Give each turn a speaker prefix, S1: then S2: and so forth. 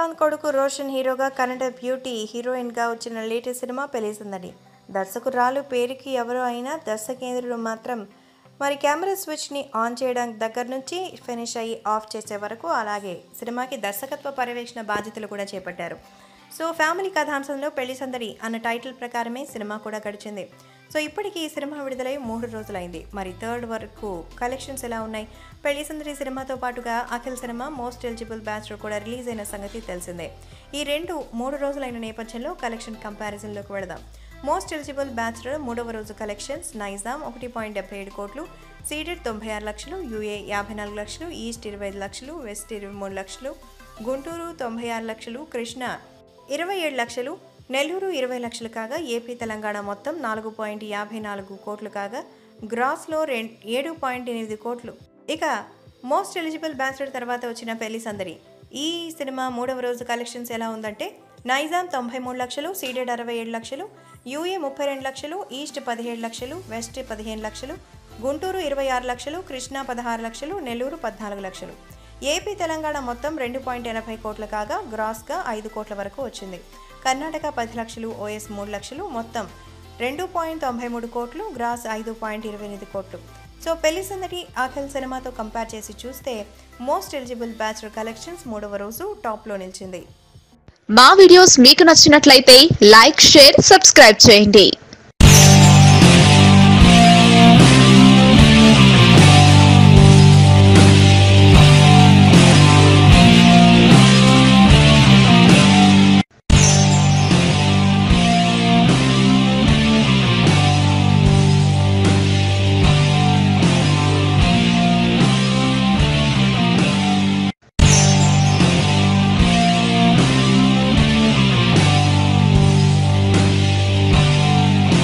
S1: శ్రీకాంత్ కొడుకు రోషన్ హీరోగా కన్నడ బ్యూటీ హీరోయిన్గా వచ్చిన లేటెస్ట్ సినిమా పెళ్లిసిందని దర్శకురాలు పేరుకి ఎవరో అయినా దర్శకేంద్రుడు మాత్రం మరి కెమెరా స్విచ్ని ఆన్ చేయడం దగ్గర నుంచి ఫినిష్ అయ్యి ఆఫ్ చేసే వరకు అలాగే సినిమాకి దర్శకత్వ పర్యవేక్షణ బాధ్యతలు కూడా చేపట్టారు సో ఫ్యామిలీ కథాంశంలో పెళ్లి సందడి అన్న టైటిల్ ప్రకారమే సినిమా కూడా గడిచింది సో ఇప్పటికీ ఈ సినిమా విడుదలై మూడు రోజులైంది మరి థర్డ్ వరకు కలెక్షన్స్ ఎలా ఉన్నాయి పెళ్లి సందడి సినిమాతో పాటుగా Akhil cinema most eligible bachelor కూడా రిలీజ్ అయిన సంగతి తెలిసిందే ఈ రెండు మూడు రోజులైన నేపథ్యంలో కలెక్షన్ కంపారిజన్లోకి వెళదాం మోస్ట్ ఎలిజిబుల్ బ్యాచ్లర్ మూడవ రోజు కలెక్షన్స్ నైజాం ఒకటి పాయింట్ డెబ్బై ఏడు కోట్లు సీడెడ్ తొంభై ఆరు లక్షలు యూఏ యాభై నాలుగు లక్షలు ఈస్ట్ ఇరవై ఐదు లక్షలు వెస్ట్ ఇరవై మూడు లక్షలు గుంటూరు తొంభై ఆరు లక్షలు కృష్ణ ఇరవై ఏడు లక్షలు నెల్లూరు ఇరవై లక్షలు కాగా ఏపీ తెలంగాణ మొత్తం నాలుగు పాయింట్ యాభై నాలుగు కోట్లు కాగా గ్రాస్లో రెం ఏడు పాయింట్ ఎనిమిది కోట్లు ఇక మోస్ట్ ఎలిజిబుల్ బ్యాచ్లర్ తర్వాత వచ్చిన పెళ్లి సందడి ఈ సినిమా మూడవ రోజు కలెక్షన్స్ ఎలా ఉందంటే నైజాం తొంభై మూడు లక్షలు సీడెడ్ అరవై ఏడు లక్షలు యూఏ ముప్పై రెండు లక్షలు ఈస్ట్ పదిహేడు లక్షలు వెస్ట్ పదిహేను లక్షలు గుంటూరు ఇరవై ఆరు లక్షలు కృష్ణా పదహారు లక్షలు నెల్లూరు పద్నాలుగు లక్షలు ఏపీ తెలంగాణ మొత్తం రెండు పాయింట్ ఎనభై కోట్ల కాగా గ్రాస్గా ఐదు కోట్ల వరకు వచ్చింది కర్ణాటక పది లక్షలు ఓఎస్ మూడు లక్షలు మొత్తం రెండు పాయింట్ తొంభై మూడు కోట్లు గ్రాస్ ఐదు పాయింట్ ఇరవై ఎనిమిది కోట్లు సో పెళ్లి సందడి ఆఖల్ సినిమాతో కంపేర్ చేసి చూస్తే మోస్ట్ ఎలిజిబుల్ బ్యాచులర్ కలెక్షన్స్ మూడవ రోజు టాప్లో నిలిచింది
S2: మా వీడియోస్ మీకు నచ్చినట్లయితే లైక్ షేర్ సబ్స్క్రైబ్ చేయండి